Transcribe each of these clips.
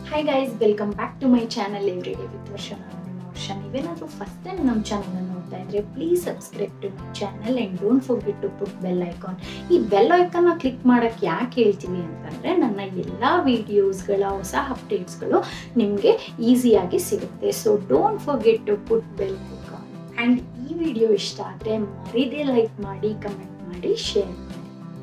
hi guys welcome back to my channel every day with ವರ್ಷ ನಾನು ನಿಮ್ಮ ವರ್ಷ ನೀವೇನಾದರೂ ಫಸ್ಟ್ ಟೈಮ್ ನಮ್ಮ ಚಾನಲ್ ನೋಡ್ತಾ ಇದ್ರೆ please subscribe to my channel and don't forget to put bell icon ಈ ಬೆಲ್ ಐಕಾನ್ನ ಕ್ಲಿಕ್ ಮಾಡೋಕ್ಕೆ ಯಾಕೆ ಹೇಳ್ತೀವಿ ಅಂತಂದರೆ ನನ್ನ ಎಲ್ಲ ವೀಡಿಯೋಸ್ಗಳ ಹೊಸ ಅಪ್ಡೇಟ್ಸ್ಗಳು ನಿಮಗೆ ಈಸಿಯಾಗಿ ಸಿಗುತ್ತೆ so don't forget to put bell icon and ಈ ವಿಡಿಯೋ ಇಷ್ಟ ಆದರೆ ಮರಿದೇ ಲೈಕ್ ಮಾಡಿ ಕಮೆಂಟ್ ಮಾಡಿ ಶೇರ್ ಮಾಡಿ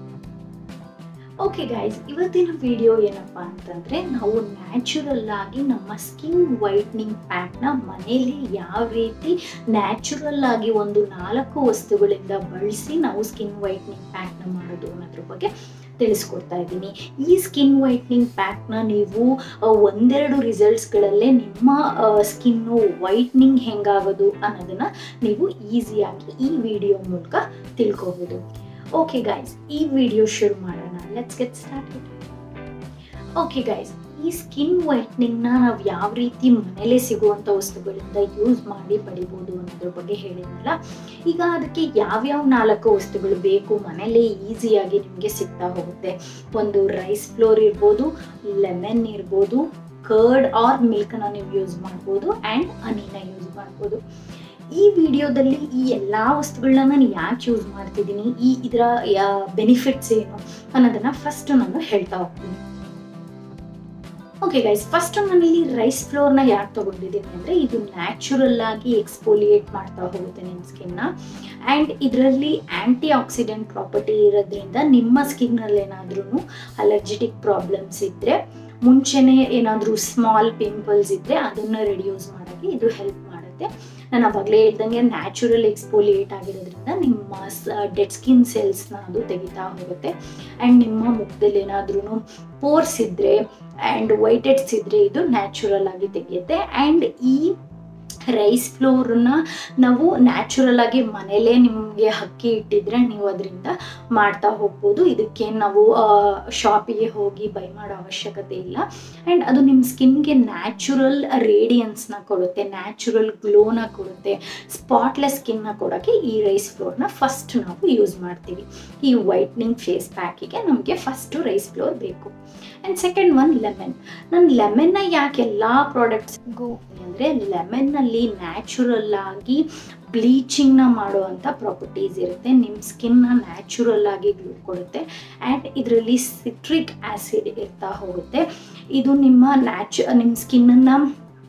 ಓಕೆ ಗೈಸ್ ಇವತ್ತಿನ ವಿಡಿಯೋ ಏನಪ್ಪ ಅಂತಂದರೆ ನಾವು ನ್ಯಾಚುರಲ್ ಆಗಿ ನಮ್ಮ ಸ್ಕಿನ್ ವೈಟ್ನಿಂಗ್ ಪ್ಯಾಕ್ನ ಮನೆಯಲ್ಲಿ ಯಾವ ರೀತಿ ನ್ಯಾಚುರಲ್ ಆಗಿ ಒಂದು ನಾಲ್ಕು ವಸ್ತುಗಳಿಂದ ಬಳಸಿ ನಾವು ಸ್ಕಿನ್ ವೈಟ್ನಿಂಗ್ ಪ್ಯಾಕ್ನ ಮಾಡೋದು ಅನ್ನೋದ್ರ ಬಗ್ಗೆ ತಿಳಿಸ್ಕೊಡ್ತಾ ಇದ್ದೀನಿ ಈ ಸ್ಕಿನ್ ವೈಟ್ನಿಂಗ್ ಪ್ಯಾಕ್ನ ನೀವು ಆ, ಒಂದೆರಡು ರಿಸಲ್ಟ್ಸ್ಗಳಲ್ಲೇ ನಿಮ್ಮ ಸ್ಕಿನ್ನು ವೈಟ್ನಿಂಗ್ ಹೆಂಗಾಗೋದು ಅನ್ನೋದನ್ನ ನೀವು ಈಸಿಯಾಗಿ ಈ ವಿಡಿಯೋ ಮೂಲಕ ತಿಳ್ಕೊಬೋದು ಓಕೆ ಗೈಸ್ ಈ ವಿಡಿಯೋ ಶುರು ಮಾಡೋಣ let's get started okay guys ಈ ಸ್ಕಿನ್ ವೈಟ್ನಿಂಗ್ನ ನಾವು ಯಾವ ರೀತಿ ಮನೇಲೇ ಸಿಗುವಂಥ ವಸ್ತುಗಳಿಂದ ಯೂಸ್ ಮಾಡಿ ಪಡಿಬೋದು ಅನ್ನೋದ್ರ ಬಗ್ಗೆ ಹೇಳಿದ್ನಲ್ಲ ಈಗ ಅದಕ್ಕೆ ಯಾವ್ಯಾವ ನಾಲ್ಕು ವಸ್ತುಗಳು ಬೇಕು ಮನೇಲೇ ಈಸಿಯಾಗಿ ನಿಮಗೆ ಸಿಗ್ತಾ ಹೋಗುತ್ತೆ ಒಂದು ರೈಸ್ ಫ್ಲೋರ್ ಇರ್ಬೋದು ಲೆಮನ್ ಇರ್ಬೋದು ಕರ್ಡ್ ಆರ್ ಮಿಲ್ಕ್ನ ನೀವು ಯೂಸ್ ಮಾಡ್ಬೋದು ಆ್ಯಂಡ್ ಹನಿನ ಯೂಸ್ ಮಾಡ್ಬೋದು ಈ ವಿಡಿಯೋದಲ್ಲಿ ಈ ಎಲ್ಲ ವಸ್ತುಗಳನ್ನ ನಾನು ಯಾಕೆ ಯೂಸ್ ಮಾಡ್ತಿದ್ದೀನಿ ಈ ಇದರ ಬೆನಿಫಿಟ್ಸ್ ಏನು ಅನ್ನೋದನ್ನ ಫಸ್ಟ್ ನಾನು ಹೇಳ್ತಾ ಹೋಗ್ತೀನಿ ಓಕೆ ಗೈಸ್ ಫಸ್ಟ್ ನಾನಿಲ್ಲಿ ರೈಸ್ ಫ್ಲೋರ್ನ ಯಾಕೆ ತಗೊಂಡಿದ್ದೀನಿ ಅಂದರೆ ಇದು ನ್ಯಾಚುರಲ್ ಆಗಿ ಎಕ್ಸ್ಪೋಲಿಯೇಟ್ ಮಾಡ್ತಾ ಹೋಗುತ್ತೆ ನಿಮ್ಮ ಸ್ಕಿನ್ನ ಆ್ಯಂಡ್ ಇದರಲ್ಲಿ ಆ್ಯಂಟಿ ಆಕ್ಸಿಡೆಂಟ್ ಪ್ರಾಪರ್ಟಿ ಇರೋದ್ರಿಂದ ನಿಮ್ಮ ಸ್ಕಿನ್ನಲ್ಲಿ ಏನಾದ್ರೂ ಅಲರ್ಜಿಟಿಕ್ ಪ್ರಾಬ್ಲಮ್ಸ್ ಇದ್ದರೆ ಮುಂಚೆನೇ ಏನಾದರೂ ಸ್ಮಾಲ್ ಪಿಂಪಲ್ಸ್ ಇದ್ದರೆ ಅದನ್ನು ರಿಡ್ಯೂಸ್ ಮಾಡೋಕ್ಕೆ ಇದು ಹೆಲ್ಪ್ ಮಾಡುತ್ತೆ ನಾನು ಅವಾಗಲೇ ಹೇಳ್ದಂಗೆ ನ್ಯಾಚುರಲ್ ಎಕ್ಸ್ಪೋಲಿಯೇಟ್ ಆಗಿರೋದ್ರಿಂದ ನಿಮ್ಮ ಡೆಡ್ ಸ್ಕಿನ್ ಸೆಲ್ಸ್ನ ಅದು ತೆಗಿತಾ ಹೋಗುತ್ತೆ ಆ್ಯಂಡ್ ನಿಮ್ಮ ಮುಖದಲ್ಲಿ ಏನಾದ್ರೂ ಪೋರ್ಸ್ ಇದ್ದರೆ ಆ್ಯಂಡ್ ವೈಟೆಡ್ಸ್ ಇದ್ದರೆ ಇದು ನ್ಯಾಚುರಲ್ ಆಗಿ ತೆಗೆಯುತ್ತೆ ಆ್ಯಂಡ್ ಈ ರೈಸ್ ಫ್ಲೋರನ್ನ ನಾವು ನ್ಯಾಚುರಲ್ ಆಗಿ ಮನೇಲೇ ನಿಮಗೆ ಹಕ್ಕಿ ಇಟ್ಟಿದ್ರೆ ನೀವು ಅದರಿಂದ ಮಾಡ್ತಾ ಹೋಗ್ಬೋದು ಇದಕ್ಕೆ ನಾವು ಶಾಪಿಗೆ ಹೋಗಿ ಬೈ ಮಾಡೋ ಅವಶ್ಯಕತೆ ಇಲ್ಲ ಆ್ಯಂಡ್ ಅದು ನಿಮ್ಮ ಸ್ಕಿನ್ಗೆ ನ್ಯಾಚುರಲ್ ರೇಡಿಯನ್ಸ್ನ ಕೊಡುತ್ತೆ ನ್ಯಾಚುರಲ್ ಗ್ಲೋನ ಕೊಡುತ್ತೆ ಸ್ಪಾಟ್ಲೆಸ್ ಸ್ಕಿನ್ನ ಕೊಡೋಕ್ಕೆ ಈ ರೈಸ್ ಫ್ಲೋರ್ನ ಫಸ್ಟ್ ನಾವು ಯೂಸ್ ಮಾಡ್ತೀವಿ ಈ ವೈಟ್ನಿಂಗ್ ಫೇಸ್ ಪ್ಯಾಕಿಗೆ ನಮಗೆ ಫಸ್ಟು ರೈಸ್ ಫ್ಲೋರ್ ಬೇಕು ಆ್ಯಂಡ್ ಸೆಕೆಂಡ್ ಒನ್ ಲೆಮನ್ ನಾನು ಲೆಮನ್ನ ಯಾಕೆ ಎಲ್ಲ ಪ್ರಾಡಕ್ಟ್ಸ್ಗೂ ಅಂದರೆ ಲೆಮನ್ನಲ್ಲಿ ನ್ಯಾಚುರಲ್ ಆಗಿ ಬ್ಲೀಚಿಂಗ್ನ ಮಾಡುವಂಥ ಪ್ರಾಪರ್ಟೀಸ್ ಇರುತ್ತೆ ನಿಮ್ಮ ಸ್ಕಿನ್ನ ನ್ಯಾಚುರಲ್ ಆಗಿ ಗ್ಲೂ ಕೊಡುತ್ತೆ ಆ್ಯಂಡ್ ಇದರಲ್ಲಿ ಸಿಟ್ರಿಕ್ ಆ್ಯಸಿಡ್ ಇರ್ತಾ ಹೋಗುತ್ತೆ ಇದು ನಿಮ್ಮ ನ್ಯಾಚು ನಿಮ್ಮ ಸ್ಕಿನ್ನನ್ನು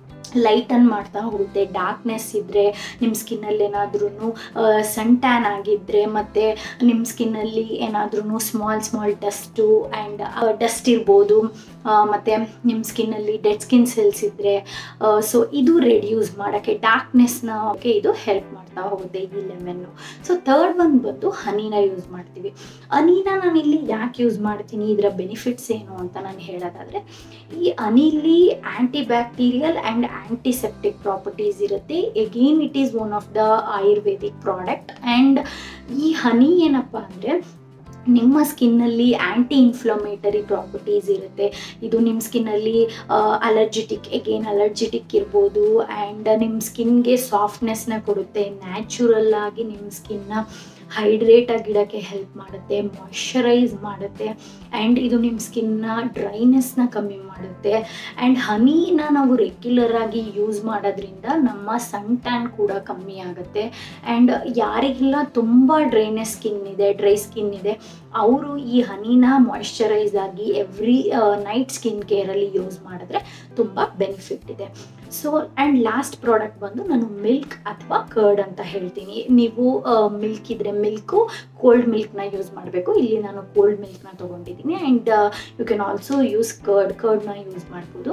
ಲೈಟನ್ ಮಾಡ್ತಾ ಹೋಗುತ್ತೆ ಡಾರ್ಕ್ನೆಸ್ ಇದ್ದರೆ ನಿಮ್ಮ ಸ್ಕಿನ್ನಲ್ಲಿ ಏನಾದ್ರೂ ಸನ್ ಟ್ಯಾನ್ ಆಗಿದ್ದರೆ ಮತ್ತು ನಿಮ್ಮ ಸ್ಕಿನ್ನಲ್ಲಿ ಏನಾದ್ರೂ small small dust and dust ಇರ್ಬೋದು ಮತ್ತು ನಿಮ್ಮ ಸ್ಕಿನ್ನಲ್ಲಿ ಡೆಡ್ ಸ್ಕಿನ್ ಸೆಲ್ಸ್ ಇದ್ದರೆ ಸೊ ಇದು ರೆಡ್ಯೂಸ್ ಮಾಡೋಕ್ಕೆ ಡಾರ್ಕ್ನೆಸ್ನ ಇದು ಹೆಲ್ಪ್ ಮಾಡ್ತಾ ಹೋಗುತ್ತೆ ಈ ಲೆಮನ್ನು ಸೊ ಥರ್ಡ್ ಒನ್ ಬಂದು ಹನಿನ ಯೂಸ್ ಮಾಡ್ತೀವಿ ಹನಿನ ನಾನಿಲ್ಲಿ ಯಾಕೆ ಯೂಸ್ ಮಾಡ್ತೀನಿ ಇದರ ಬೆನಿಫಿಟ್ಸ್ ಏನು ಅಂತ ನಾನು ಹೇಳೋದಾದರೆ ಈ ಹನಿಲಿ anti bacterial and antiseptic properties ಇರುತ್ತೆ again it is one of the ayurvedic product and ಈ ಹನಿ ಏನಪ್ಪ ಅಂದರೆ ನಿಮ್ಮ ಸ್ಕಿನ್ನಲ್ಲಿ ಆ್ಯಂಟಿ ಇನ್ಫ್ಲಮೇಟರಿ ಪ್ರಾಪರ್ಟೀಸ್ ಇರುತ್ತೆ ಇದು ನಿಮ್ಮ ಸ್ಕಿನ್ನಲ್ಲಿ ಅಲರ್ಜಿಟಿಕ್ ಎಗೇನ್ ಅಲರ್ಜಿಟಿಕ್ ಇರ್ಬೋದು ಆ್ಯಂಡ್ ನಿಮ್ಮ ಸ್ಕಿನ್ಗೆ ಸಾಫ್ಟ್ನೆಸ್ನ ಕೊಡುತ್ತೆ ನ್ಯಾಚುರಲ್ ಆಗಿ ನಿಮ್ಮ ಸ್ಕಿನ್ನ ಹೈಡ್ರೇಟ್ ಆಗಿಡೋಕ್ಕೆ ಹೆಲ್ಪ್ ಮಾಡುತ್ತೆ ಮಾಯ್ಶ್ಚರೈಸ್ ಮಾಡುತ್ತೆ ಆ್ಯಂಡ್ ಇದು ನಿಮ್ಮ ಸ್ಕಿನ್ನ ಡ್ರೈನೆಸ್ನ ಕಮ್ಮಿ ಮಾಡುತ್ತೆ ಆ್ಯಂಡ್ ಹನಿನ ನಾವು ರೆಗ್ಯುಲರ್ ಆಗಿ ಯೂಸ್ ಮಾಡೋದ್ರಿಂದ ನಮ್ಮ ಸನ್ ಟ್ಯಾನ್ ಕೂಡ ಕಮ್ಮಿ ಆಗುತ್ತೆ ಆ್ಯಂಡ್ ಯಾರಿಗೆಲ್ಲ ತುಂಬ ಡ್ರೈನೆಸ್ ಸ್ಕಿನ್ ಇದೆ ಡ್ರೈ ಸ್ಕಿನ್ ಇದೆ ಅವರು ಈ ಹನಿನ ಮಾಯ್ಶ್ಚರೈಸ್ ಆಗಿ ಎವ್ರಿ ನೈಟ್ ಸ್ಕಿನ್ ಕೇರಲ್ಲಿ ಯೂಸ್ ಮಾಡಿದ್ರೆ ತುಂಬ ಬೆನಿಫಿಟ್ ಇದೆ ಸೊ ಆ್ಯಂಡ್ ಲಾಸ್ಟ್ ಪ್ರಾಡಕ್ಟ್ ಬಂದು ನಾನು ಮಿಲ್ಕ್ ಅಥವಾ ಕರ್ಡ್ ಅಂತ ಹೇಳ್ತೀನಿ ನೀವು ಮಿಲ್ಕ್ ಇದ್ರೆ ಮಿಲ್ಕು ಕೋಲ್ಡ್ ಮಿಲ್ಕ್ನ ಯೂಸ್ ಮಾಡಬೇಕು ಇಲ್ಲಿ ನಾನು ಕೋಲ್ಡ್ ಮಿಲ್ಕ್ನ ತೊಗೊಂಡಿದ್ದೀನಿ and you can also use curd ಕರ್ಡ್ನ ಯೂಸ್ ಮಾಡ್ಬೋದು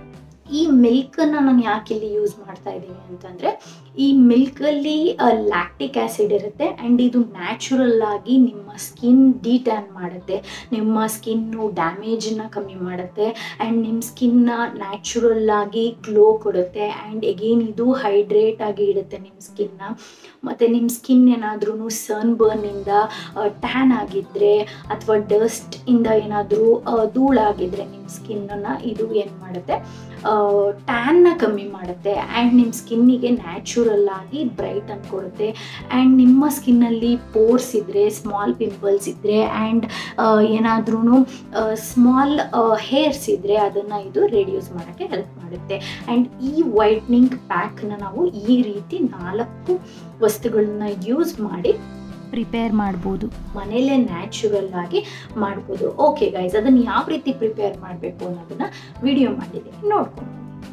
ಈ ಮಿಲ್ಕನ್ನು ನಾನು ಯಾಕೆ ಇಲ್ಲಿ ಯೂಸ್ ಮಾಡ್ತಾ ಇದ್ದೀನಿ ಅಂತಂದರೆ ಈ ಮಿಲ್ಕಲ್ಲಿ ಲ್ಯಾಕ್ಟಿಕ್ ಆ್ಯಸಿಡ್ ಇರುತ್ತೆ ಆ್ಯಂಡ್ ಇದು ನ್ಯಾಚುರಲ್ ಆಗಿ ನಿಮ್ಮ ಸ್ಕಿನ್ ಡಿಟ್ಯಾನ್ ಮಾಡುತ್ತೆ ನಿಮ್ಮ ಸ್ಕಿನ್ನು ಡ್ಯಾಮೇಜನ್ನ ಕಮ್ಮಿ ಮಾಡುತ್ತೆ ಆ್ಯಂಡ್ ನಿಮ್ಮ ಸ್ಕಿನ್ನ ನ್ಯಾಚುರಲ್ ಆಗಿ ಗ್ಲೋ ಕೊಡುತ್ತೆ ಆ್ಯಂಡ್ ಎಗೇನ್ ಇದು ಹೈಡ್ರೇಟ್ ಆಗಿ ಇಡುತ್ತೆ ನಿಮ್ಮ ಸ್ಕಿನ್ನ ಮತ್ತು ನಿಮ್ಮ ಸ್ಕಿನ್ ಏನಾದ್ರೂ ಸನ್ ಬರ್ನಿಂದ ಟ್ಯಾನ್ ಆಗಿದ್ದರೆ ಅಥವಾ ಡಸ್ಟ್ ಇಂದ ಏನಾದರೂ ಧೂಳಾಗಿದ್ದರೆ ನಿಮ್ಮ ಸ್ಕಿನ್ನನ್ನು ಇದು ಏನು ಮಾಡುತ್ತೆ ಟ್ಯಾನ್ನ ಕಮ್ಮಿ ಮಾಡುತ್ತೆ ಆ್ಯಂಡ್ ನಿಮ್ಮ ಸ್ಕಿನ್ನಿಗೆ ನ್ಯಾಚುರಲ್ ಆಗಿ ಬ್ರೈಟ್ ಅನ್ನು ಕೊಡುತ್ತೆ ಆ್ಯಂಡ್ ನಿಮ್ಮ ಸ್ಕಿನ್ನಲ್ಲಿ ಪೋರ್ಸ್ ಇದ್ದರೆ ಸ್ಮಾಲ್ ಪಿಂಪಲ್ಸ್ ಇದ್ದರೆ ಆ್ಯಂಡ್ ಏನಾದ್ರೂ ಸ್ಮಾಲ್ ಹೇರ್ಸ್ ಇದ್ದರೆ ಅದನ್ನು ಇದು ರೆಡ್ಯೂಸ್ ಮಾಡೋಕ್ಕೆ ಹೆಲ್ಪ್ ಮಾಡುತ್ತೆ ಆ್ಯಂಡ್ ಈ ವೈಟ್ನಿಂಗ್ ಪ್ಯಾಕ್ನ ನಾವು ಈ ರೀತಿ ನಾಲ್ಕು ವಸ್ತುಗಳನ್ನ ಯೂಸ್ ಮಾಡಿ ಪ್ರಿಪೇರ್ ಮಾಡ್ಬೋದು ಮನೇಲೇ ನ್ಯಾಚುರಲ್ ಆಗಿ ಮಾಡ್ಬೋದು ಓಕೆ ಗೈಸ್ ಅದನ್ನು ಯಾವ ರೀತಿ ಪ್ರಿಪೇರ್ ಮಾಡಬೇಕು ಅನ್ನೋದನ್ನ ವಿಡಿಯೋ ಮಾಡಿದ್ದೀನಿ ನೋಡ್ಕೊಂಡು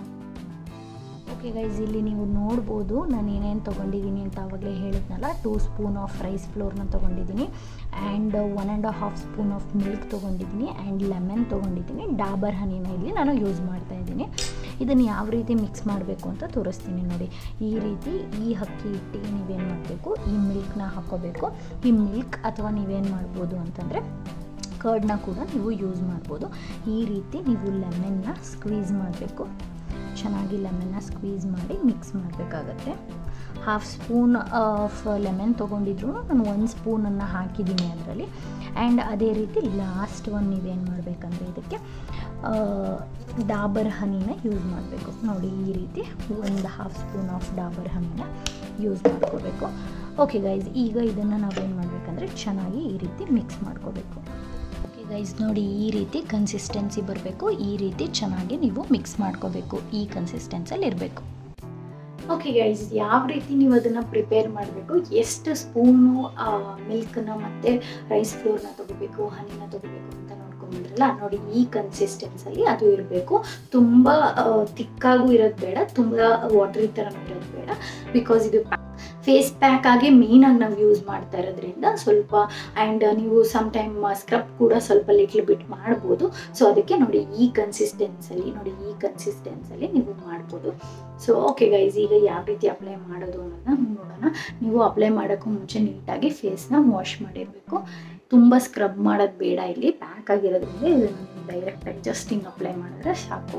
ಓಕೆ ಗೈಸ್ ಇಲ್ಲಿ ನೀವು ನೋಡ್ಬೋದು ನಾನು ಏನೇನು ತೊಗೊಂಡಿದ್ದೀನಿ ಅಂತ ಆವಾಗಲೇ ಹೇಳಿದ್ನಲ್ಲ ಟೂ ಸ್ಪೂನ್ ಆಫ್ ರೈಸ್ ಫ್ಲೋರ್ನ ತೊಗೊಂಡಿದ್ದೀನಿ and one and half spoon of milk ತೊಗೊಂಡಿದ್ದೀನಿ ಆ್ಯಂಡ್ ಲೆಮನ್ ತೊಗೊಂಡಿದ್ದೀನಿ ಡಾಬರ್ ಹನಿನ ಇಲ್ಲಿ ನಾನು ಯೂಸ್ ಮಾಡ್ತಾ ಇದ್ದೀನಿ ಇದನ್ನು ಯಾವ ರೀತಿ ಮಿಕ್ಸ್ ಮಾಡಬೇಕು ಅಂತ ತೋರಿಸ್ತೀನಿ ನೋಡಿ ಈ ರೀತಿ ಈ ಅಕ್ಕಿ ಹಿಟ್ಟಿಗೆ ನೀವೇನು ಮಾಡಬೇಕು ಈ ಮಿಲ್ಕ್ನ ಹಾಕೋಬೇಕು ಈ ಮಿಲ್ಕ್ ಅಥವಾ ನೀವೇನು ಮಾಡ್ಬೋದು ಅಂತಂದರೆ ಕರ್ಡ್ನ ಕೂಡ ನೀವು ಯೂಸ್ ಮಾಡ್ಬೋದು ಈ ರೀತಿ ನೀವು ಲೆಮನ್ನ ಸ್ಕ್ವೀಸ್ ಮಾಡಬೇಕು ಚೆನ್ನಾಗಿ ಲೆಮನ್ನ ಸ್ಕ್ವೀಸ್ ಮಾಡಿ ಮಿಕ್ಸ್ ಮಾಡಬೇಕಾಗತ್ತೆ ಹಾಫ್ ಸ್ಪೂನ್ ಆಫ್ ಲೆಮನ್ ತೊಗೊಂಡಿದ್ರು ನಾನು ಒಂದು ಸ್ಪೂನನ್ನು ಹಾಕಿದ್ದೀನಿ ಅದರಲ್ಲಿ ಆ್ಯಂಡ್ ಅದೇ ರೀತಿ ಲಾಸ್ಟ್ ಒನ್ ನೀವೇನು ಮಾಡಬೇಕಂದ್ರೆ ಇದಕ್ಕೆ ಡಾಬರ್ ಹನಿನ ಯೂಸ್ ಮಾಡಬೇಕು ನೋಡಿ ಈ ರೀತಿ ಒಂದು ಹಾಫ್ ಸ್ಪೂನ್ ಆಫ್ ಡಾಬರ್ ಹನಿನ ಯೂಸ್ ಮಾಡ್ಕೋಬೇಕು ಓಕೆ ಗೈಸ್ ಈಗ ಇದನ್ನು ನಾವೇನು ಮಾಡಬೇಕಂದ್ರೆ ಚೆನ್ನಾಗಿ ಈ ರೀತಿ ಮಿಕ್ಸ್ ಮಾಡ್ಕೋಬೇಕು ಓಕೆ ಗೈಸ್ ನೋಡಿ ಈ ರೀತಿ ಕನ್ಸಿಸ್ಟೆನ್ಸಿ ಬರಬೇಕು ಈ ರೀತಿ ಚೆನ್ನಾಗಿ ನೀವು ಮಿಕ್ಸ್ ಮಾಡ್ಕೋಬೇಕು ಈ ಕನ್ಸಿಸ್ಟೆನ್ಸಲ್ಲಿ ಇರಬೇಕು ಓಕೆ ಗೈಸ್ ಯಾವ ರೀತಿ ನೀವು ಅದನ್ನು ಪ್ರಿಪೇರ್ ಮಾಡಬೇಕು ಎಷ್ಟು ಸ್ಪೂನು ಮಿಲ್ಕ್ನ ಮತ್ತು ರೈಸ್ ಫ್ಲೋರ್ನ ತೊಗೋಬೇಕು ಹನಿನ ತೊಗೋಬೇಕು ಅಂತ ನೋಡ್ಕೊಂಡ್ಬಂದ್ರಲ್ಲ ನೋಡಿ ಈ ಕನ್ಸಿಸ್ಟೆನ್ಸಲ್ಲಿ ಅದು ಇರಬೇಕು ತುಂಬ ತಿಕ್ಕಾಗೂ ಇರೋದು ಬೇಡ ತುಂಬ ವಾಟ್ರಿ ಥರನೂ ಇರೋದು ಬೇಡ ಬಿಕಾಸ್ ಇದು ಫೇಸ್ ಪ್ಯಾಕ್ ಆಗಿ ಮೇಯ್ನಾಗಿ ನಾವು ಯೂಸ್ ಮಾಡ್ತಾ ಇರೋದ್ರಿಂದ ಸ್ವಲ್ಪ ಆ್ಯಂಡ್ ನೀವು ಸಮ್ ಟೈಮ್ ಸ್ಕ್ರಬ್ ಕೂಡ ಸ್ವಲ್ಪ ಲಿಟ್ಲ್ ಬಿಟ್ ಮಾಡ್ಬೋದು ಸೊ ಅದಕ್ಕೆ ನೋಡಿ ಈ ಕನ್ಸಿಸ್ಟೆನ್ಸಲ್ಲಿ ನೋಡಿ ಈ ಕನ್ಸಿಸ್ಟೆನ್ಸಲ್ಲಿ ನೀವು ಮಾಡ್ಬೋದು ಸೊ ಓಕೆ ಗೈಸ್ ಈಗ ಯಾವ ರೀತಿ ಅಪ್ಲೈ ಮಾಡೋದು ಅನ್ನೋದನ್ನ ನೋಡೋಣ ನೀವು ಅಪ್ಲೈ ಮಾಡೋಕ್ಕೂ ಮುಂಚೆ ನೀಟಾಗಿ ಫೇಸ್ನ ವಾಶ್ ಮಾಡಿರಬೇಕು ತುಂಬ ಸ್ಕ್ರಬ್ ಮಾಡೋದು ಬೇಡ ಇಲ್ಲಿ ಪ್ಯಾಕ್ ಆಗಿರೋದ್ರಿಂದ ಇದನ್ನು ಡೈರೆಕ್ಟಾಗಿ ಜಸ್ಟ್ ಹಿಂಗೆ ಅಪ್ಲೈ ಮಾಡಿದ್ರೆ ಸಾಕು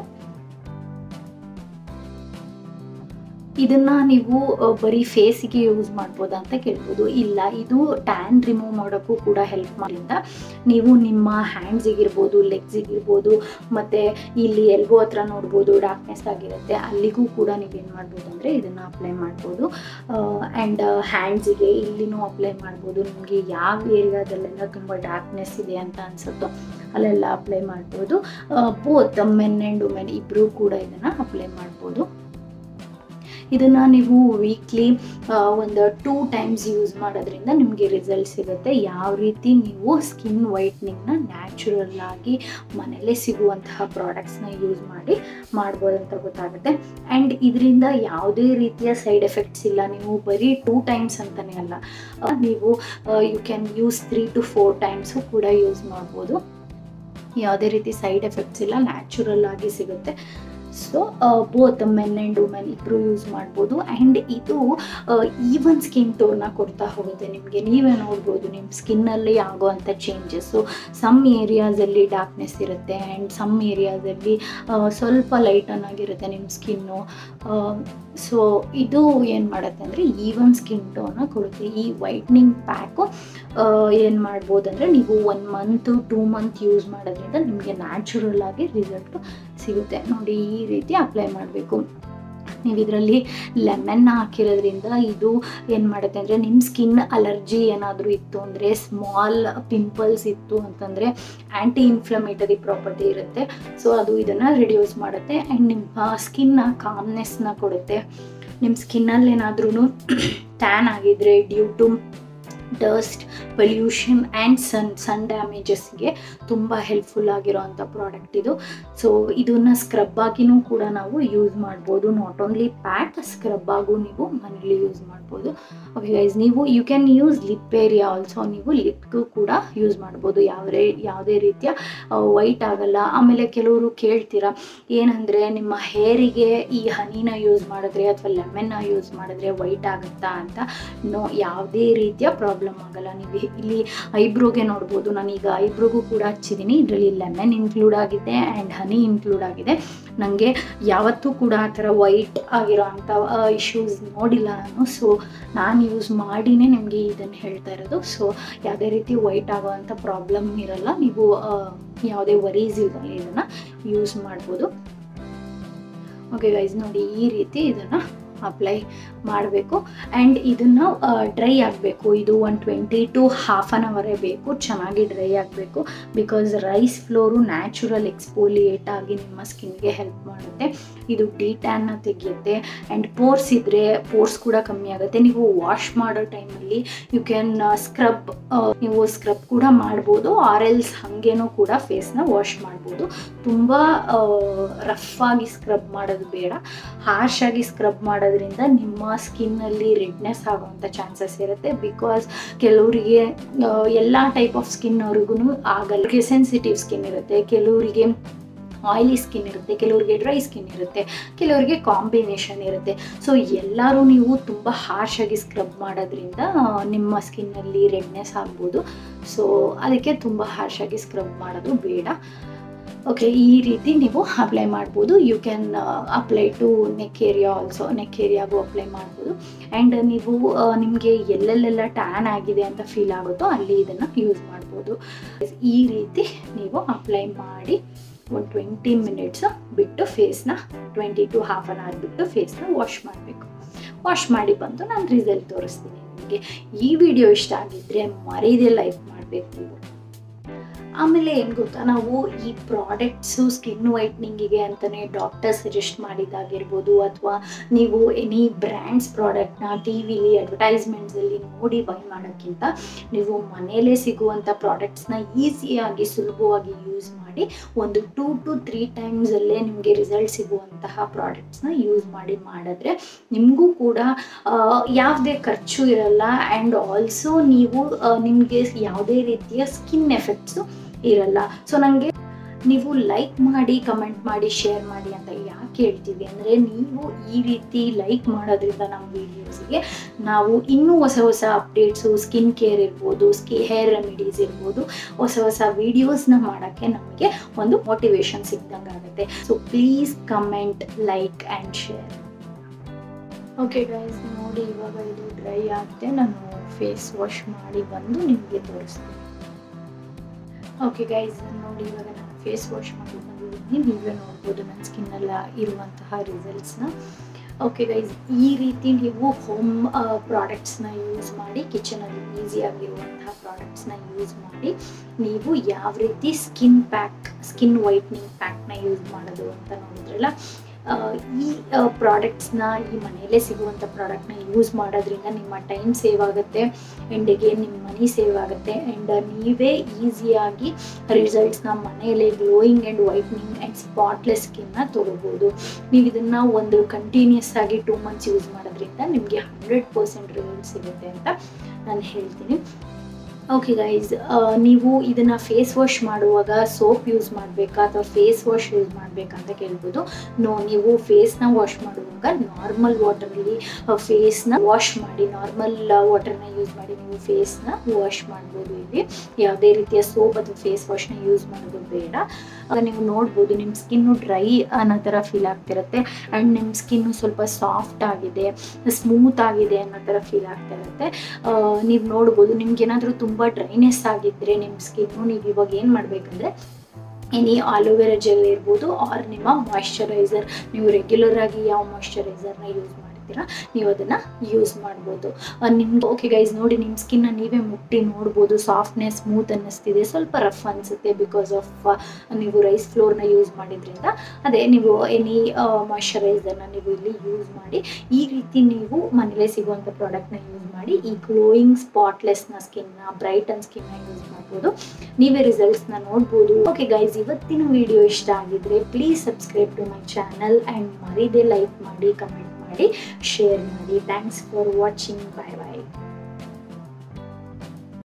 ಇದನ್ನ ನೀವು ಬರೀ ಫೇಸಿಗೆ ಯೂಸ್ ಮಾಡ್ಬೋದಾ ಅಂತ ಕೇಳ್ಬೋದು ಇಲ್ಲ ಇದು ಟ್ಯಾನ್ ರಿಮೂವ್ ಮಾಡೋಕ್ಕೂ ಕೂಡ ಹೆಲ್ಪ್ ಮಾಡಿಂದ ನೀವು ನಿಮ್ಮ ಹ್ಯಾಂಡ್ಸಿಗಿರ್ಬೋದು ಲೆಗ್ಸಿಗಿರ್ಬೋದು ಮತ್ತು ಇಲ್ಲಿ ಎಲ್ಬೋ ಹತ್ರ ನೋಡ್ಬೋದು ಡಾರ್ಕ್ನೆಸ್ ಆಗಿರುತ್ತೆ ಅಲ್ಲಿಗೂ ಕೂಡ ನೀವೇನು ಮಾಡ್ಬೋದು ಅಂದರೆ ಇದನ್ನು ಅಪ್ಲೈ ಮಾಡ್ಬೋದು ಆ್ಯಂಡ್ ಹ್ಯಾಂಡ್ಸಿಗೆ ಇಲ್ಲಿನೂ ಅಪ್ಲೈ ಮಾಡ್ಬೋದು ನಿಮಗೆ ಯಾವ ಏರಿಯಾದಲ್ಲೆಲ್ಲ ತುಂಬ ಡಾರ್ಕ್ನೆಸ್ ಇದೆ ಅಂತ ಅನಿಸುತ್ತೋ ಅಲ್ಲೆಲ್ಲ ಅಪ್ಲೈ ಮಾಡ್ಬೋದು ಬೋತ್ ಮೆನ್ ಆ್ಯಂಡ್ ವುಮೆನ್ ಇಬ್ಬರೂ ಕೂಡ ಇದನ್ನು ಅಪ್ಲೈ ಮಾಡ್ಬೋದು ಇದನ್ನು ನೀವು ವೀಕ್ಲಿ ಒಂದು ಟೂ ಟೈಮ್ಸ್ ಯೂಸ್ ಮಾಡೋದ್ರಿಂದ ನಿಮಗೆ ರಿಸಲ್ಟ್ ಸಿಗುತ್ತೆ ಯಾವ ರೀತಿ ನೀವು ಸ್ಕಿನ್ ವೈಟ್ನಿಂಗ್ನ ನ್ಯಾಚುರಲ್ ಆಗಿ ಮನೇಲೇ ಸಿಗುವಂತಹ ಪ್ರಾಡಕ್ಟ್ಸ್ನ ಯೂಸ್ ಮಾಡಿ ಮಾಡ್ಬೋದಂತ ಗೊತ್ತಾಗುತ್ತೆ ಆ್ಯಂಡ್ ಇದರಿಂದ ಯಾವುದೇ ರೀತಿಯ ಸೈಡ್ ಎಫೆಕ್ಟ್ಸ್ ಇಲ್ಲ ನೀವು ಬರೀ ಟೂ ಟೈಮ್ಸ್ ಅಂತಲೇ ಅಲ್ಲ ನೀವು you can use three to four times ಕೂಡ ಯೂಸ್ ಮಾಡ್ಬೋದು ಯಾವುದೇ ರೀತಿ ಸೈಡ್ ಎಫೆಕ್ಟ್ಸ್ ಇಲ್ಲ ನ್ಯಾಚುರಲ್ ಆಗಿ ಸಿಗುತ್ತೆ so both men and women ಇಬ್ಬರು ಯೂಸ್ ಮಾಡ್ಬೋದು ಆ್ಯಂಡ್ ಇದು ಈವನ್ ಸ್ಕಿನ್ ಟೋನ್ನ ಕೊಡ್ತಾ ಹೋಗುತ್ತೆ ನಿಮಗೆ ನೀವೇ ನೋಡ್ಬೋದು ನಿಮ್ಮ ಸ್ಕಿನ್ನಲ್ಲಿ ಆಗೋವಂಥ ಚೇಂಜಸ್ಸು ಸಮ್ ಏರಿಯಾಸಲ್ಲಿ ಡಾರ್ಕ್ನೆಸ್ ಇರುತ್ತೆ ಆ್ಯಂಡ್ ಸಮ್ ಏರಿಯಾಸಲ್ಲಿ ಸ್ವಲ್ಪ ಲೈಟನ್ ಆಗಿರುತ್ತೆ ನಿಮ್ಮ ಸ್ಕಿನ್ನು ಸೊ ಇದು ಏನು ಮಾಡುತ್ತೆ ಅಂದರೆ ಈವನ್ ಸ್ಕಿನ್ ಟೋನ್ನ ಕೊಡುತ್ತೆ ಈ ವೈಟ್ನಿಂಗ್ ಪ್ಯಾಕು ಏನು ಮಾಡ್ಬೋದು ಅಂದರೆ ನೀವು one month two month use ಮಾಡೋದ್ರಿಂದ ನಿಮಗೆ ನ್ಯಾಚುರಲ್ ಆಗಿ ರಿಸಲ್ಟು ಸಿಗುತ್ತೆ ನೋಡಿ ಈ ರೀತಿ ಅಪ್ಲೈ ಮಾಡಬೇಕು ನೀವು ಇದರಲ್ಲಿ ಲೆಮನ್ನ ಹಾಕಿರೋದ್ರಿಂದ ಇದು ಏನು ಮಾಡುತ್ತೆ ಅಂದರೆ ನಿಮ್ಮ ಸ್ಕಿನ್ ಅಲರ್ಜಿ ಏನಾದರೂ ಇತ್ತು ಅಂದರೆ ಸ್ಮಾಲ್ ಪಿಂಪಲ್ಸ್ ಇತ್ತು ಅಂತಂದರೆ ಆ್ಯಂಟಿ ಇನ್ಫ್ಲಮೇಟರಿ ಪ್ರಾಪರ್ಟಿ ಇರುತ್ತೆ ಸೊ ಅದು ಇದನ್ನು ರಿಡ್ಯೂಸ್ ಮಾಡುತ್ತೆ ಆ್ಯಂಡ್ ನಿಮ್ಮ ಸ್ಕಿನ್ನ ಕಾಮ್ನೆಸ್ನ ಕೊಡುತ್ತೆ ನಿಮ್ಮ ಸ್ಕಿನ್ನಲ್ಲಿ ಏನಾದ್ರೂ ಟ್ಯಾನ್ ಆಗಿದ್ರೆ due to dust pollution and sun sun ಡ್ಯಾಮೇಜಸ್ಗೆ ತುಂಬ ಹೆಲ್ಪ್ಫುಲ್ ಆಗಿರೋವಂಥ ಪ್ರಾಡಕ್ಟ್ ಇದು ಸೊ ಇದನ್ನು ಸ್ಕ್ರಬ್ ಆಗಿನೂ ಕೂಡ ನಾವು ಯೂಸ್ ಮಾಡ್ಬೋದು ನಾಟ್ ಓನ್ಲಿ ಪ್ಯಾಕ್ ಸ್ಕ್ರಬ್ ಆಗು ನೀವು ಮನೇಲಿ ಯೂಸ್ ಮಾಡ್ಬೋದು ಓಕೆ ಗೈಸ್ ನೀವು you can use lip area also ನೀವು ಲಿಪ್ಗೂ ಕೂಡ ಯೂಸ್ ಮಾಡ್ಬೋದು ಯಾವುದೇ ಯಾವುದೇ ರೀತಿಯ ವೈಟ್ ಆಗಲ್ಲ ಆಮೇಲೆ ಕೆಲವರು ಕೇಳ್ತೀರಾ ಏನಂದರೆ ನಿಮ್ಮ ಹೇರಿಗೆ ಈ ಹನಿನ ಯೂಸ್ ಮಾಡಿದ್ರೆ ಅಥವಾ ಲೆಮನ್ನ ಯೂಸ್ ಮಾಡಿದ್ರೆ ವೈಟ್ ಆಗುತ್ತಾ ಅಂತ ನೋ ಯಾವುದೇ ರೀತಿಯ ಪ್ರಾಬ್ಲಮ್ ಆಗಲ್ಲ ನೀವು ಇಲ್ಲಿ ಐಬ್ರೋಗೆ ನೋಡ್ಬೋದು ನಾನೀಗ ಐಬ್ರೋಗೂ ಕೂಡ ಹಚ್ಚಿದ್ದೀನಿ ಇದರಲ್ಲಿ ಲೆಮನ್ ಇನ್ಕ್ಲೂಡ್ ಆಗಿದೆ ಆ್ಯಂಡ್ ಹನಿ ಇನ್ಕ್ಲೂಡ್ ಆಗಿದೆ ನನಗೆ ಯಾವತ್ತೂ ಕೂಡ ಆ ಥರ ವೈಟ್ ಆಗಿರೋ ಅಂಥ ಇಶ್ಯೂಸ್ ನೋಡಿಲ್ಲ ನಾನು ಸೊ ನಾನು ಯೂಸ್ ಮಾಡಿನೇ ನಿಮಗೆ ಇದನ್ನು ಹೇಳ್ತಾ ಇರೋದು ಸೊ ಯಾವುದೇ ರೀತಿ ವೈಟ್ ಆಗೋವಂಥ ಪ್ರಾಬ್ಲಮ್ ಇರಲ್ಲ ನೀವು ಯಾವುದೇ ವರೀಸ್ ಇಲ್ಲದೆ ಇದನ್ನು ಯೂಸ್ ಮಾಡ್ಬೋದು ಓಕೆ ಗೈಸ್ ನೋಡಿ ಈ ರೀತಿ ಇದನ್ನು ಅಪ್ಲೈ ಮಾಡಬೇಕು ಆ್ಯಂಡ್ ಇದನ್ನು ಡ್ರೈ ಆಗಬೇಕು ಇದು one twenty to half an ಅವರೇ ಬೇಕು ಚೆನ್ನಾಗಿ ಡ್ರೈ ಆಗಬೇಕು because rice flour natural exfoliate ಆಗಿ ನಿಮ್ಮ ಸ್ಕಿನ್ಗೆ ಹೆಲ್ಪ್ ಮಾಡುತ್ತೆ ಇದು ಡಿ ಟ್ಯಾನ್ನ ತೆಗೆಯುತ್ತೆ ಆ್ಯಂಡ್ ಪೋರ್ಸ್ ಇದ್ದರೆ ಪೋರ್ಸ್ ಕೂಡ ಕಮ್ಮಿ ಆಗುತ್ತೆ ನೀವು ವಾಶ್ ಮಾಡೋ ಟೈಮಲ್ಲಿ ಯು ಕ್ಯಾನ್ ಸ್ಕ್ರಬ್ ನೀವು ಸ್ಕ್ರಬ್ ಕೂಡ ಮಾಡ್ಬೋದು ಆರ್ ಎಲ್ಸ್ ಹಾಗೇನೂ ಕೂಡ ಫೇಸ್ನ ವಾಶ್ ಮಾಡ್ಬೋದು ತುಂಬ ರಫ್ ಆಗಿ ಸ್ಕ್ರಬ್ ಮಾಡೋದು ಬೇಡ ಹಾರ್ಶ್ ಆಗಿ ಸ್ಕ್ರಬ್ ಮಾಡೋದ್ರಿಂದ ನಿಮ್ಮ ಸ್ಕಿನ್ನಲ್ಲಿ ರೆಡ್ನೆಸ್ ಆಗುವಂಥ ಚಾನ್ಸಸ್ ಇರುತ್ತೆ ಬಿಕಾಸ್ ಕೆಲವರಿಗೆ ಎಲ್ಲ ಟೈಪ್ ಆಫ್ ಸ್ಕಿನ್ ಅವ್ರಿಗೂ ಆಗಲ್ಲ ಸೆನ್ಸಿಟಿವ್ ಸ್ಕಿನ್ ಇರುತ್ತೆ ಕೆಲವರಿಗೆ ಆಯಿಲಿ ಸ್ಕಿನ್ ಇರುತ್ತೆ ಕೆಲವರಿಗೆ ಡ್ರೈ ಸ್ಕಿನ್ ಇರುತ್ತೆ ಕೆಲವರಿಗೆ ಕಾಂಬಿನೇಷನ್ ಇರುತ್ತೆ ಸೊ ಎಲ್ಲರೂ ನೀವು ತುಂಬ ಹಾರ್ಶ್ ಆಗಿ ಸ್ಕ್ರಬ್ ಮಾಡೋದ್ರಿಂದ ನಿಮ್ಮ ಸ್ಕಿನ್ನಲ್ಲಿ ರೆಡ್ನೆಸ್ ಆಗ್ಬೋದು ಸೊ ಅದಕ್ಕೆ ತುಂಬ ಹಾರ್ಶ್ ಆಗಿ ಸ್ಕ್ರಬ್ ಮಾಡೋದು ಬೇಡ ಓಕೆ ಈ ರೀತಿ ನೀವು ಅಪ್ಲೈ ಮಾಡ್ಬೋದು you can apply to neck area also neck ಏರಿಯಾಗೂ ಅಪ್ಲೈ ಮಾಡ್ಬೋದು ಆ್ಯಂಡ್ ನೀವು ನಿಮಗೆ ಎಲ್ಲೆಲ್ಲೆಲ್ಲ ಟ್ಯಾನ್ ಆಗಿದೆ ಅಂತ ಫೀಲ್ ಆಗುತ್ತೋ ಅಲ್ಲಿ ಇದನ್ನು ಯೂಸ್ ಮಾಡ್ಬೋದು ಈ ರೀತಿ ನೀವು ಅಪ್ಲೈ ಮಾಡಿ ಒಂದು ಟ್ವೆಂಟಿ ಮಿನಿಟ್ಸು ಬಿಟ್ಟು ಫೇಸ್ನ twenty to half an hour ಬಿಟ್ಟು ಫೇಸ್ನ ವಾಶ್ ಮಾಡಬೇಕು ವಾಶ್ ಮಾಡಿ ಬಂದು ನಾನು ರಿಸಲ್ಟ್ ತೋರಿಸ್ತೀನಿ ನಿಮಗೆ ಈ ವಿಡಿಯೋ ಇಷ್ಟ ಆಗಿದ್ದರೆ ಮರೀದೇ ಲೈಕ್ ಮಾಡಬೇಕು ನೀವು ಆಮೇಲೆ ಏನು ಗೊತ್ತಾ ನಾವು ಈ ಪ್ರಾಡಕ್ಟ್ಸು ಸ್ಕಿನ್ ವೈಟ್ನಿಂಗಿಗೆ ಅಂತಲೇ ಡಾಕ್ಟರ್ ಸಜೆಸ್ಟ್ ಮಾಡಿದ್ದಾಗಿರ್ಬೋದು ಅಥವಾ ನೀವು ಎನಿ ಬ್ರ್ಯಾಂಡ್ಸ್ ಪ್ರಾಡಕ್ಟ್ನ ಟಿ ವಿಲಿ ಅಡ್ವರ್ಟೈಸ್ಮೆಂಟ್ಸಲ್ಲಿ ನೋಡಿ ಬೈ ಮಾಡೋಕ್ಕಿಂತ ನೀವು ಮನೆಯಲ್ಲೇ ಸಿಗುವಂಥ ಪ್ರಾಡಕ್ಟ್ಸ್ನ ಈಸಿಯಾಗಿ ಸುಲಭವಾಗಿ ಯೂಸ್ ಮಾಡಿ ಒಂದು ಟೂ ಟು ತ್ರೀ ಟೈಮ್ಸಲ್ಲೇ ನಿಮಗೆ ರಿಸಲ್ಟ್ ಸಿಗುವಂತಹ ಪ್ರಾಡಕ್ಟ್ಸ್ನ ಯೂಸ್ ಮಾಡಿ ಮಾಡಿದ್ರೆ ನಿಮಗೂ ಕೂಡ ಯಾವುದೇ ಖರ್ಚು ಇರಲ್ಲ ಆ್ಯಂಡ್ ಆಲ್ಸೋ ನೀವು ನಿಮಗೆ ಯಾವುದೇ ರೀತಿಯ ಸ್ಕಿನ್ ಎಫೆಕ್ಟ್ಸು ಇರಲ್ಲ ಸೊ ನನಗೆ ನೀವು ಲೈಕ್ ಮಾಡಿ ಕಮೆಂಟ್ ಮಾಡಿ ಶೇರ್ ಮಾಡಿ ಅಂತ ಯಾಕೆ ಹೇಳ್ತೀವಿ ಅಂದರೆ ನೀವು ಈ ರೀತಿ ಲೈಕ್ ಮಾಡೋದ್ರಿಂದ ನಮ್ಮ ವೀಡಿಯೋಸ್ಗೆ ನಾವು ಇನ್ನೂ ಹೊಸ ಹೊಸ ಅಪ್ಡೇಟ್ಸು ಸ್ಕಿನ್ ಕೇರ್ ಇರ್ಬೋದು ಸ್ಕಿ ಹೇರ್ ರೆಮಿಡೀಸ್ ಇರ್ಬೋದು ಹೊಸ ಹೊಸ ವೀಡಿಯೋಸ್ನ ಮಾಡೋಕ್ಕೆ ನಮಗೆ ಒಂದು ಮೋಟಿವೇಶನ್ ಸಿಗ್ದಂಗೆ ಆಗುತ್ತೆ so please comment like and share okay guys ನೋಡಿ ಇವಾಗ ಇದು ಡ್ರೈ ಆಗುತ್ತೆ ನಾನು ಫೇಸ್ ವಾಶ್ ಮಾಡಿ ಬಂದು ನಿಮಗೆ ತೋರಿಸ್ತೀನಿ ಓಕೆ ಗೈಸ್ ನೋಡಿ ಇವಾಗ ನಾನು ಫೇಸ್ ವಾಶ್ ಮಾಡಿ ಬಂದಿದ್ದೀನಿ ನೀವೇ ನೋಡ್ಬೋದು ನನ್ನ ಸ್ಕಿನ್ನೆಲ್ಲ ಇರುವಂತಹ ರಿಸಲ್ಟ್ಸ್ನ ಓಕೆ ಗೈಸ್ ಈ ರೀತಿ ನೀವು ಹೋಮ್ ಪ್ರಾಡಕ್ಟ್ಸ್ನ ಯೂಸ್ ಮಾಡಿ ಕಿಚನಲ್ಲಿ ಈಸಿಯಾಗಿರುವಂತಹ ಪ್ರಾಡಕ್ಟ್ಸ್ನ ಯೂಸ್ ಮಾಡಿ ನೀವು ಯಾವ ರೀತಿ ಸ್ಕಿನ್ ಪ್ಯಾಕ್ ಸ್ಕಿನ್ ವೈಟ್ನಿಂಗ್ ಪ್ಯಾಕ್ನ ಯೂಸ್ ಮಾಡೋದು ಅಂತ ನೋಡಿದ್ರಲ್ಲ ಈ ಪ್ರಾಡಕ್ಟ್ಸ್ನ ಈ ಮನೆಯಲ್ಲೇ ಸಿಗುವಂಥ ಪ್ರಾಡಕ್ಟ್ನ ಯೂಸ್ ಮಾಡೋದ್ರಿಂದ ನಿಮ್ಮ ಟೈಮ್ ಸೇವ್ ಆಗುತ್ತೆ ಆ್ಯಂಡ್ ಅಗೇನ್ ನಿಮ್ಮ ಮನಿ ಸೇವ್ ಆಗುತ್ತೆ ಆ್ಯಂಡ್ ನೀವೇ ಈಸಿಯಾಗಿ ರಿಸಲ್ಟ್ಸ್ನ ಮನೆಯಲ್ಲೇ glowing and whitening and spotless ಸ್ಕಿನ್ನ ತೊಗೋಬೋದು ನೀವು ಇದನ್ನು ಒಂದು ಕಂಟಿನ್ಯೂಸ್ ಆಗಿ ಟೂ ಮಂತ್ಸ್ ಯೂಸ್ ಮಾಡೋದ್ರಿಂದ ನಿಮಗೆ ಹಂಡ್ರೆಡ್ ಪರ್ಸೆಂಟ್ ರಿಸಲ್ಟ್ ಸಿಗುತ್ತೆ ಅಂತ ನಾನು ಹೇಳ್ತೀನಿ ಓಕೆ ಗೈಸ್ ನೀವು ಇದನ್ನು ಫೇಸ್ ವಾಶ್ ಮಾಡುವಾಗ ಸೋಪ್ ಯೂಸ್ ಮಾಡಬೇಕಾ ಅಥವಾ ಫೇಸ್ ವಾಶ್ ಯೂಸ್ ಮಾಡಬೇಕಾ ಅಂತ ಕೇಳ್ಬೋದು ನೋ ನೀವು ಫೇಸ್ನ ವಾಶ್ ಮಾಡುವಾಗ ನಾರ್ಮಲ್ ವಾಟರಲ್ಲಿ ಫೇಸ್ನ ವಾಶ್ ಮಾಡಿ ನಾರ್ಮಲ್ ವಾಟರ್ನ ಯೂಸ್ ಮಾಡಿ ನೀವು ಫೇಸ್ನ ವಾಶ್ ಮಾಡ್ಬೋದು ಇಲ್ಲಿ ಯಾವುದೇ ರೀತಿಯ ಸೋಪ್ ಅಥವಾ ಫೇಸ್ ವಾಶ್ನ ಯೂಸ್ ಮಾಡೋದು ಬೇಡ ಆಗ ನೀವು ನೋಡ್ಬೋದು ನಿಮ್ಮ ಸ್ಕಿನ್ನು ಡ್ರೈ ಅನ್ನೋ ಥರ ಫೀಲ್ ಆಗ್ತಿರುತ್ತೆ ಆ್ಯಂಡ್ ನಿಮ್ಮ ಸ್ಕಿನ್ನು ಸ್ವಲ್ಪ ಸಾಫ್ಟ್ ಆಗಿದೆ ಸ್ಮೂತ್ ಆಗಿದೆ ಅನ್ನೋ ಥರ ಫೀಲ್ ಆಗ್ತಾ ಇರುತ್ತೆ ನೀವು ನೋಡ್ಬೋದು ನಿಮ್ಗೆ ಏನಾದರೂ ತುಂಬ ಡ್ರೈನೆಸ್ ಆಗಿದ್ದರೆ ನಿಮ್ಮ ಸ್ಕಿನ್ನು ನೀವು ಇವಾಗ ಏನು ಮಾಡಬೇಕಂದ್ರೆ ಎನಿ ಆಲೋವೆರಾ ಜೆಲ್ ಇರ್ಬೋದು ಆರ್ ನಿಮ್ಮ ಮಾಯ್ಶ್ಚರೈಸರ್ ನೀವು ರೆಗ್ಯುಲರ್ ಆಗಿ ಯಾವ ಮಾಯ್ಶ್ಚರೈಸರ್ನ ಯೂಸ್ ಮಾಡ್ತೀರಾ ನೀವು ಅದನ್ನು ಯೂಸ್ ಮಾಡ್ಬೋದು ನಿಮ್ಗೆ ಓಕೆ ಗೈಸ್ ನೋಡಿ ನಿಮ್ಮ ಸ್ಕಿನ್ನ ನೀವೇ ಮುಟ್ಟಿ ನೋಡ್ಬೋದು ಸಾಫ್ಟ್ನೆಸ್ ಸ್ಮೂತ್ ಅನ್ನಿಸ್ತಿದೆ ಸ್ವಲ್ಪ ರಫ್ ಅನಿಸುತ್ತೆ ಬಿಕಾಸ್ ಆಫ್ ನೀವು ರೈಸ್ ಫ್ಲೋರ್ನ ಯೂಸ್ ಮಾಡಿದ್ರಿಂದ ಅದೇ ನೀವು ಎನಿ ಮಾಯ್ಶ್ಚರೈಸರ್ನ ನೀವು ಇಲ್ಲಿ ಯೂಸ್ ಮಾಡಿ ಈ ರೀತಿ ನೀವು ಮನೇಲೇ ಸಿಗುವಂಥ ಪ್ರಾಡಕ್ಟ್ನ ಯೂಸ್ ಮಾಡಿ ಈ ಗ್ಲೋಯಿಂಗ್ ಸ್ಪಾಟ್ಲೆಸ್ನ ಸ್ಕಿನ್ನ ಬ್ರೈಟನ್ ಸ್ಕಿನ್ನ ಯೂಸ್ ಮಾಡ್ಬೋದು ನೀವೇ ರಿಸಲ್ಟ್ಸ್ನ ನೋಡ್ಬೋದು ಓಕೆ ಗೈಸ್ ಇವತ್ತಿನ ವಿಡಿಯೋ ಇಷ್ಟ ಆಗಿದ್ರೆ please subscribe to my channel and ಮರೀದೆ ಲೈಕ್ ಮಾಡಿ ಕಮೆಂಟ್ ಮಾಡಿ ಶೇರ್ ಮಾಡಿ thanks for watching bye bye